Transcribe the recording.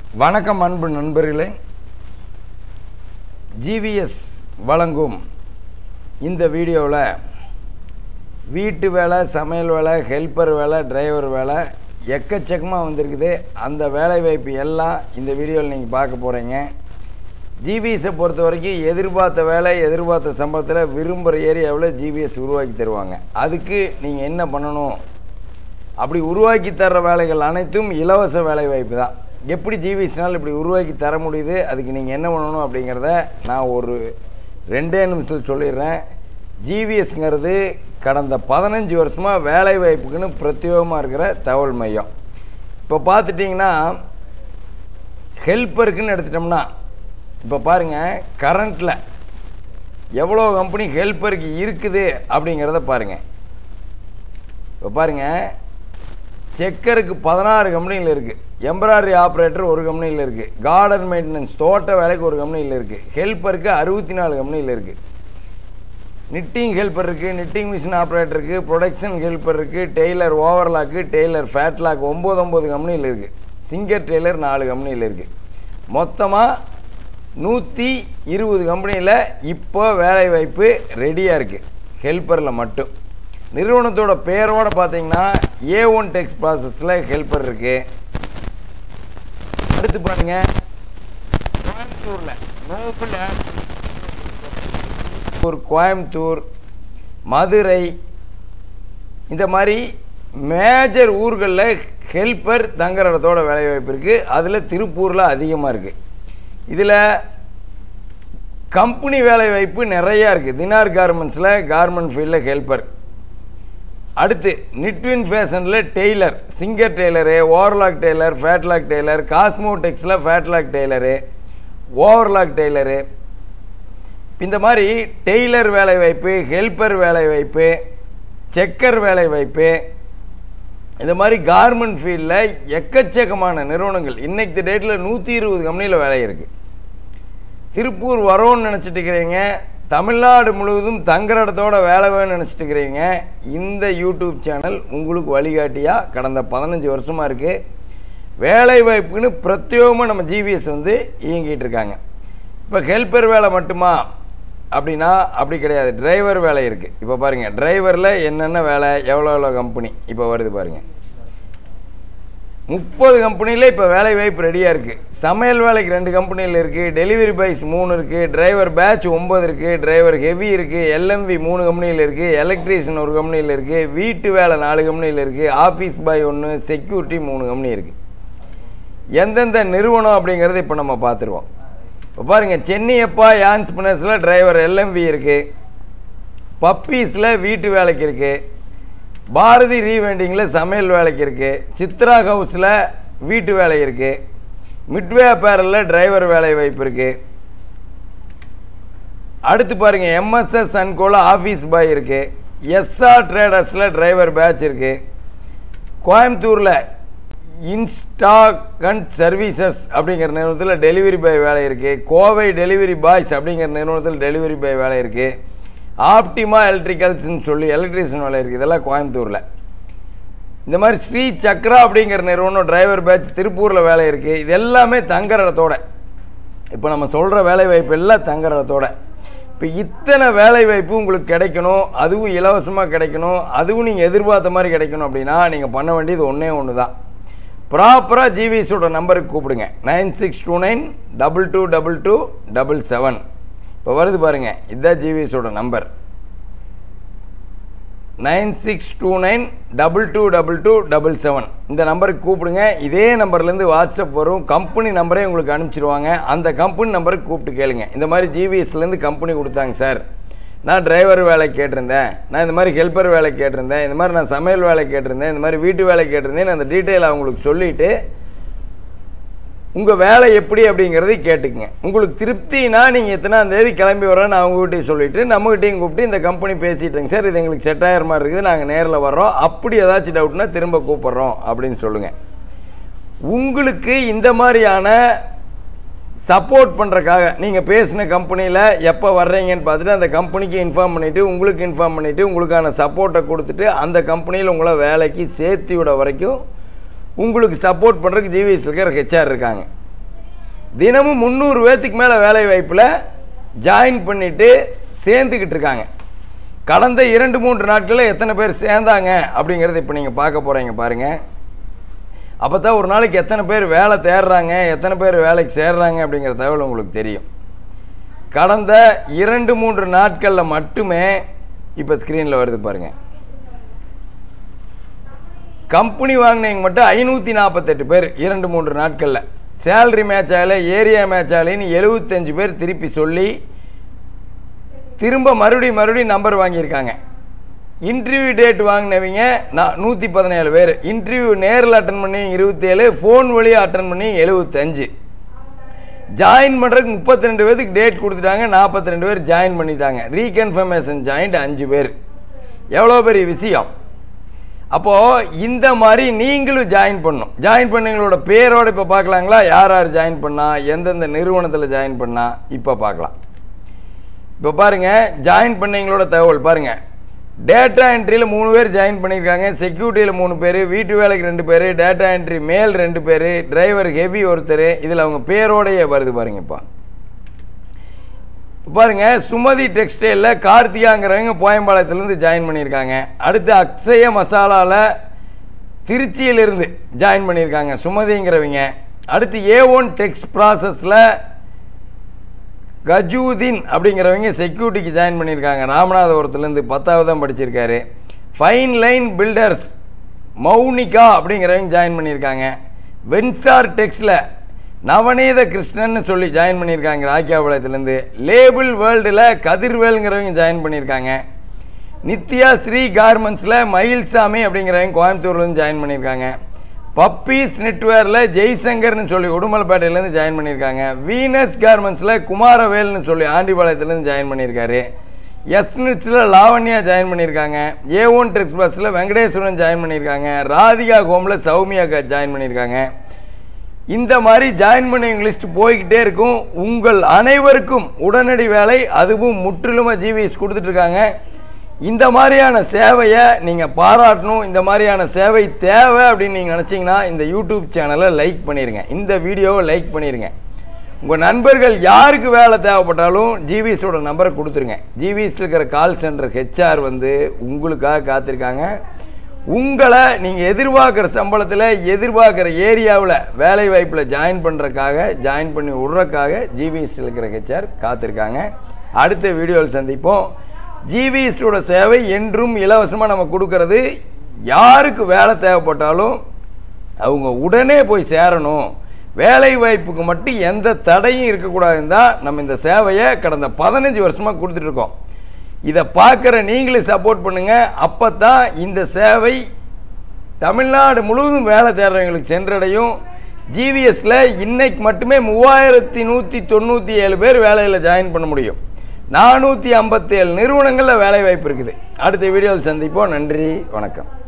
வணக்கம் அன்பு நண்பர்களே ஜிவிஎஸ் வழங்கும் இந்த வீடியோவில் வீட்டு வேலை சமையல் வேலை ஹெல்ப்பர் வேலை டிரைவர் வேலை எக்கச்சக்கமாக வந்திருக்குது அந்த வேலை வாய்ப்பு எல்லாம் இந்த வீடியோவில் நீங்கள் பார்க்க போகிறீங்க ஜிபிஎஸை பொறுத்த வரைக்கும் எதிர்பார்த்த வேலை எதிர்பார்த்த சம்பளத்தில் விரும்புகிற ஏரியாவில் ஜிபிஎஸ் உருவாக்கி தருவாங்க அதுக்கு நீங்கள் என்ன பண்ணணும் அப்படி உருவாக்கி தர்ற வேலைகள் அனைத்தும் இலவச வேலை வாய்ப்பு தான் எப்படி ஜிவிஎஸ்னால் இப்படி உருவாக்கி தர முடியுது அதுக்கு நீங்கள் என்ன பண்ணணும் அப்படிங்கிறத நான் ஒரு ரெண்டே நிமிஷத்தில் சொல்லிடுறேன் ஜிவிஎஸ்ங்கிறது கடந்த பதினஞ்சு வருஷமாக வேலை வாய்ப்புக்குன்னு பிரத்யேகமாக இருக்கிற தகவல் மையம் இப்போ பார்த்துட்டிங்கன்னா ஹெல்ப்பருக்குன்னு எடுத்துட்டோம்னா இப்போ பாருங்கள் கரண்ட்டில் எவ்வளோ கம்பெனி ஹெல்ப்பருக்கு இருக்குது அப்படிங்கிறத பாருங்கள் இப்போ பாருங்கள் செக்கருக்கு பதினாறு கம்பெனியில் இருக்குது எம்ப்ராய்டரி ஆப்ரேட்டர் ஒரு கம்பெனியில் இருக்குது கார்டன் மெயின்டெனன்ஸ் தோட்ட வேலைக்கு ஒரு கம்பெனியில் இருக்குது ஹெல்ப்பருக்கு அறுபத்தி நாலு கம்பெனியில் இருக்குது நிட்டிங் ஹெல்ப்பர் இருக்குது நிட்டிங் மிஷின் ஆப்ரேட்டர் இருக்குது ப்ரொடக்ஷன் ஹெல்ப்பர் இருக்குது டெய்லர் ஓவர்லாக்கு டெய்லர் ஃபேட்லாக் ஒம்பது ஒம்பது கம்பெனியில் இருக்குது சிங்கர் டெய்லர் நாலு கம்பெனியில் இருக்குது மொத்தமாக நூற்றி இருபது கம்பெனியில் இப்போ வேலைவாய்ப்பு ரெடியாக இருக்குது ஹெல்ப்பரில் மட்டும் நிறுவனத்தோட பேரோட பார்த்தீங்கன்னா ஏ ஒன் டெக்ஸ் ப்ராசஸில் ஹெல்ப்பர் இருக்குது அடுத்து பாருங்க கோயம்புத்தூரில் நோபல் ஒரு கோயம்புத்தூர் மதுரை இந்த மாதிரி மேஜர் ஊர்களில் ஹெல்ப்பர் தங்குற இடத்தோட வேலைவாய்ப்பு இருக்குது அதில் திருப்பூரில் அதிகமாக இருக்குது இதில் கம்பெனி வேலைவாய்ப்பு நிறையா இருக்குது தினார் கார்மெண்ட்ஸில் கார்மெண்ட் ஃபீல்டில் ஹெல்ப்பர் அடுத்து நிட்வின் ஃபேஷனில் tailor singer tailor overlock tailor flatlock tailor காஸ்மோடெக்ஸில் ஃபேட்லாக் டெய்லரு ஓவர்லாக் டெய்லரு இந்த மாதிரி டெய்லர் வேலைவாய்ப்பு ஹெல்ப்பர் வேலைவாய்ப்பு செக்கர் வேலைவாய்ப்பு இந்த மாதிரி கார்மெண்ட் ஃபீல்டில் எக்கச்சக்கமான நிறுவனங்கள் இன்னைக்கு டேட்டில் நூற்றி இருபது கம்பெனியில் வேலை இருக்குது திருப்பூர் வரோன்னு நினச்சிட்டு இருக்கிறீங்க தமிழ்நாடு முழுவதும் தங்குற இடத்தோட வேலை வேணும்னு நினச்சிட்டு இருக்கிறீங்க இந்த யூடியூப் சேனல் உங்களுக்கு வழிகாட்டியாக கடந்த பதினஞ்சு வருஷமாக இருக்குது வேலை வாய்ப்புன்னு பிரத்யேகமாக நம்ம ஜிபிஎஸ் வந்து இயங்கிட்டு இருக்காங்க இப்போ ஹெல்ப்பர் வேலை மட்டுமா அப்படின்னா அப்படி கிடையாது டிரைவர் வேலை இருக்குது இப்போ பாருங்கள் டிரைவரில் என்னென்ன வேலை எவ்வளோ எவ்வளோ கம்பெனி இப்போ வருது பாருங்கள் முப்பது கம்பெனியில் இப்போ வேலை வாய்ப்பு ரெடியாக இருக்குது சமையல் வேலைக்கு ரெண்டு கம்பெனியில் இருக்குது டெலிவரி பாய்ஸ் மூணு இருக்குது டிரைவர் பேட்ச் ஒம்பது இருக்குது டிரைவர் ஹெவி இருக்குது எல்எம்வி மூணு கம்பெனியில் இருக்குது எலக்ட்ரீஷியன் ஒரு கம்பெனியில் இருக்குது வீட்டு வேலை நாலு கம்பெனியில் இருக்குது ஆஃபீஸ் பாய் ஒன்று செக்யூரிட்டி மூணு கம்பெனி இருக்குது எந்தெந்த நிறுவனம் அப்படிங்கிறத இப்போ நம்ம பார்த்துருவோம் இப்போ பாருங்கள் சென்னியப்பா யான்ஸ் பினஸில் டிரைவர் எல்எம்வி இருக்குது பப்பீஸில் வீட்டு வேலைக்கு இருக்குது பாரதி ரீவெண்டிங்கில் சமையல் வேலைக்கு இருக்குது சித்ரா ஹவுஸில் வீட்டு வேலை இருக்குது மிட்வே அப்பேரலில் டிரைவர் வேலை வாய்ப்பு இருக்குது அடுத்து பாருங்கள் எம்எஸ்எஸ் அன்கோல ஆஃபீஸ் பாய் இருக்குது எஸ்ஆர் ட்ரேடர்ஸில் டிரைவர் பேட்ச் இருக்குது கோயம்புத்தூரில் இன்ஸ்டாகண்ட் சர்வீசஸ் அப்படிங்கிற நிறுவனத்தில் டெலிவரி பாய் வேலை இருக்குது கோவை டெலிவரி பாய்ஸ் அப்படிங்கிற நிறுவனத்தில் டெலிவரி பாய் வேலை இருக்குது ஆப்டிமா எலக்ட்ரிக்கல்ஸ்னு சொல்லி எலக்ட்ரிஷியன் வேலை இருக்குது இதெல்லாம் கோயம்புத்தூரில் இந்த மாதிரி ஸ்ரீ சக்ரா அப்படிங்கிற நிறுவனம் டிரைவர் பேட்ச் திருப்பூரில் வேலை இருக்குது இது எல்லாமே தங்குற இடத்தோட இப்போ நம்ம சொல்கிற வேலை வாய்ப்பு எல்லாம் தங்குற இடத்தோட இப்போ இத்தனை வேலை வாய்ப்பு உங்களுக்கு கிடைக்கணும் அதுவும் இலவசமாக கிடைக்கணும் அதுவும் நீங்கள் எதிர்பார்த்த மாதிரி கிடைக்கணும் அப்படின்னா நீங்கள் பண்ண வேண்டியது ஒன்றே ஒன்று தான் ப்ராப்பராக ஜிவிஎஸோட நம்பருக்கு கூப்பிடுங்க nine six two nine double two double two double seven இப்போ வருது பாருங்கள் இதுதான் ஜிவிஎஸோட number nine six two nine double two double two double seven இந்த நம்பருக்கு கூப்பிடுங்க இதே நம்பர்லேருந்து வாட்ஸ்அப் வரும் கம்பெனி நம்பரே உங்களுக்கு அனுப்பிச்சிருவாங்க அந்த கம்பெனி நம்பருக்கு கூப்பிட்டு கேளுங்க இந்த மாதிரி ஜிவிஎஸ்லேருந்து கம்பெனி கொடுத்தாங்க சார் நான் டிரைவர் வேலை கேட்டிருந்தேன் நான் இந்த மாதிரி ஹெல்ப்பர் வேலை கேட்டிருந்தேன் இந்த மாதிரி நான் சமையல் வேலை கேட்டிருந்தேன் இந்த மாதிரி வீட்டு வேலை கேட்டிருந்தேன் அந்த டீட்டெயில் அவங்களுக்கு சொல்லிவிட்டு உங்கள் வேலை எப்படி அப்படிங்கிறதை கேட்டுக்குங்க உங்களுக்கு திருப்தினா நீங்கள் எத்தனாம் தேதி கிளம்பி வரோன்னு அவங்ககிட்டயும் சொல்லிவிட்டு நம்மகிட்டையும் கூப்பிட்டு இந்த கம்பெனி பேசிட்டேங்க சார் இது எங்களுக்கு செட் ஆகிற மாதிரி இருக்குது நாங்கள் நேரில் வர்றோம் அப்படி ஏதாச்சும் டவுட்னா திரும்ப கூப்பிட்றோம் அப்படின்னு சொல்லுங்கள் உங்களுக்கு இந்த மாதிரியான சப்போர்ட் பண்ணுறக்காக நீங்கள் பேசின கம்பெனியில் எப்போ வர்றீங்கன்னு பார்த்துட்டு அந்த கம்பெனிக்கு இன்ஃபார்ம் பண்ணிவிட்டு உங்களுக்கு இன்ஃபார்ம் பண்ணிவிட்டு உங்களுக்கான சப்போர்ட்டை கொடுத்துட்டு அந்த கம்பெனியில் உங்களை வேலைக்கு சேர்த்து விட வரைக்கும் உங்களுக்கு சப்போர்ட் பண்ணுறதுக்கு ஜிவிஎஸ் இருக்கிற ஹெச்ஆர் இருக்காங்க தினமும் முந்நூறு பேர்த்துக்கு மேலே வேலை வாய்ப்பில் ஜாயின் பண்ணிட்டு சேர்ந்துக்கிட்டு இருக்காங்க கடந்த இரண்டு மூன்று நாட்களில் எத்தனை பேர் சேர்ந்தாங்க அப்படிங்கிறத இப்போ நீங்கள் பார்க்க போகிறீங்க பாருங்கள் அப்போ தான் ஒரு நாளைக்கு எத்தனை பேர் வேலை தேடுறாங்க எத்தனை பேர் வேலைக்கு சேர்றாங்க அப்படிங்கிற தகவல் உங்களுக்கு தெரியும் கடந்த இரண்டு மூன்று நாட்களில் மட்டுமே இப்போ ஸ்க்ரீனில் வருது பாருங்கள் கம்பெனி வாங்கினவங்க மட்டும் ஐநூற்றி நாற்பத்தெட்டு பேர் இரண்டு மூன்று நாட்களில் சேலரி மேட்ச் ஆகலை ஏரியா மேட்ச் ஆகலைன்னு எழுபத்தஞ்சு பேர் திருப்பி சொல்லி திரும்ப மறுபடியும் மறுபடியும் நம்பர் வாங்கியிருக்காங்க இன்டர்வியூ டேட் வாங்கினவங்க நான் நூற்றி பதினேழு பேர் இன்டர்வியூ நேரில் அட்டன் பண்ணி இருபத்தேழு ஃபோன் வழியாக அட்டன் பண்ணி எழுபத்தஞ்சு ஜாயின் பண்ணுறதுக்கு முப்பத்தி ரெண்டு பேருக்கு டேட் கொடுத்துட்டாங்க நாற்பத்தி ரெண்டு பேர் ஜாயின் பண்ணிட்டாங்க ரீகன்ஃபர்மேஷன் ஜாயின்ட் அஞ்சு பேர் எவ்வளோ பெரிய விஷயம் அப்போது இந்த மாதிரி நீங்களும் ஜாயின் பண்ணணும் ஜாயின் பண்ணவங்களோட பேரோட இப்போ பார்க்கலாங்களா யார் யார் ஜாயின் பண்ணா எந்தெந்த நிறுவனத்தில் ஜாயின் பண்ணா இப்போ பார்க்கலாம் இப்போ பாருங்கள் ஜாயின் பண்ணவங்களோட தகவல் பாருங்கள் டேட்டா என்ட்ரியில் மூணு பேர் ஜாயின் பண்ணியிருக்காங்க செக்யூரிட்டியில் மூணு பேர் வீட்டு வேலைக்கு ரெண்டு பேர் டேட்டா என்ட்ரி மேல் ரெண்டு பேர் டிரைவர் ஹெவி ஒருத்தர் இதில் அவங்க பேரோடையே வருது பாருங்க இப்போ பாருங்க சுமதி டெக்ஸ்டைலில் கார்த்திகாங்கிறவங்க போயம்பாளையத்துலேருந்து ஜாயின் பண்ணியிருக்காங்க அடுத்து அக்ஷய மசாலாவில் திருச்சியிலிருந்து ஜாயின் பண்ணியிருக்காங்க சுமதிங்கிறவங்க அடுத்து ஏ ஒன் டெக்ஸ் ப்ராசஸில் கஜூதீன் அப்படிங்கிறவங்க செக்யூரிட்டிக்கு ஜாயின் பண்ணியிருக்காங்க ராமநாதபுரத்துலேருந்து பத்தாவது தான் படிச்சிருக்காரு ஃபைன் லைன் பில்டர்ஸ் மௌனிகா அப்படிங்கிறவங்க ஜாயின் பண்ணியிருக்காங்க வென்சார் டெக்ஸில் நவநீத கிருஷ்ணன் சொல்லி ஜாயின் பண்ணியிருக்காங்க ராக்கியாபாளையத்துலேருந்து லேபிள் வேர்ல்டில் கதிர்வேலுங்கிறவங்க ஜாயின் பண்ணியிருக்காங்க நித்யா ஸ்ரீ கார்மெண்ட்ஸில் மயில்சாமி அப்படிங்கிறவங்க கோயம்புத்தூர்லேருந்து ஜாயின் பண்ணியிருக்காங்க பப்பீஸ் நெட்வேரில் ஜெய்சங்கர்னு சொல்லி உடுமலைப்பேட்டையிலேருந்து ஜாயின் பண்ணியிருக்காங்க வீனஸ் கார்மெண்ட்ஸில் குமாரவேல்னு சொல்லி ஆண்டிபாளையத்துலேருந்து ஜாயின் பண்ணியிருக்காரு எஸ்னிட்ஸில் லாவண்யா ஜாயின் பண்ணியிருக்காங்க ஏ ஒன் ட்ரிக்ஸ் பஸ்ஸில் வெங்கடேஸ்வரன் ஜாயின் பண்ணியிருக்காங்க ராதிகா ஹோமில் சௌமியா ஜாயின் பண்ணியிருக்காங்க இந்த மாதிரி ஜாயின் பண்ணவங்க லிஸ்ட் போய்கிட்டே இருக்கும் உங்கள் அனைவருக்கும் உடனடி வேலை அதுவும் முற்றிலுமாக ஜிவிஎஸ் கொடுத்துட்ருக்காங்க இந்த மாதிரியான சேவையை நீங்கள் பாராட்டணும் இந்த மாதிரியான சேவை தேவை அப்படின்னு நீங்கள் நினச்சிங்கன்னா இந்த யூடியூப் சேனலை லைக் பண்ணிடுங்க இந்த வீடியோவை லைக் பண்ணிடுங்க உங்கள் நண்பர்கள் யாருக்கு வேலை தேவைப்பட்டாலும் ஜிவிஎஸோட நம்பரை கொடுத்துருங்க ஜிவிஎஸ் இருக்கிற கால் சென்டர் ஹெச்ஆர் வந்து உங்களுக்காக காத்திருக்காங்க உங்களை நீங்கள் எதிர்பார்க்குற சம்பளத்தில் எதிர்பார்க்குற ஏரியாவில் வேலை வாய்ப்பில் ஜாயின் பண்ணுறக்காக ஜாயின் பண்ணி விட்றக்காக ஜிவிஎஸ் இருக்கிற ஹெச்ஆர் காத்திருக்காங்க அடுத்த வீடியோவில் சந்திப்போம் ஜிவிஎஸோட சேவை என்றும் இலவசமாக நம்ம கொடுக்கறது யாருக்கு வேலை தேவைப்பட்டாலும் அவங்க உடனே போய் சேரணும் வேலை வாய்ப்புக்கு மட்டும் எந்த தடையும் இருக்கக்கூடாதுன்னு தான் நம்ம இந்த சேவையை கடந்த பதினஞ்சு வருஷமாக கொடுத்துட்ருக்கோம் இதை பார்க்குற நீங்களும் சப்போர்ட் பண்ணுங்கள் அப்போ தான் இந்த சேவை தமிழ்நாடு முழுவதும் வேலை தேடுறவங்களுக்கு சென்றடையும் ஜிவிஎஸில் இன்னைக்கு மட்டுமே மூவாயிரத்தி நூற்றி தொண்ணூற்றி ஏழு பேர் வேலையில் ஜாயின் பண்ண முடியும் நானூற்றி ஐம்பத்தேழு நிறுவனங்களில் வேலை வாய்ப்பு இருக்குது அடுத்த வீடியோவில் சந்திப்போம் நன்றி வணக்கம்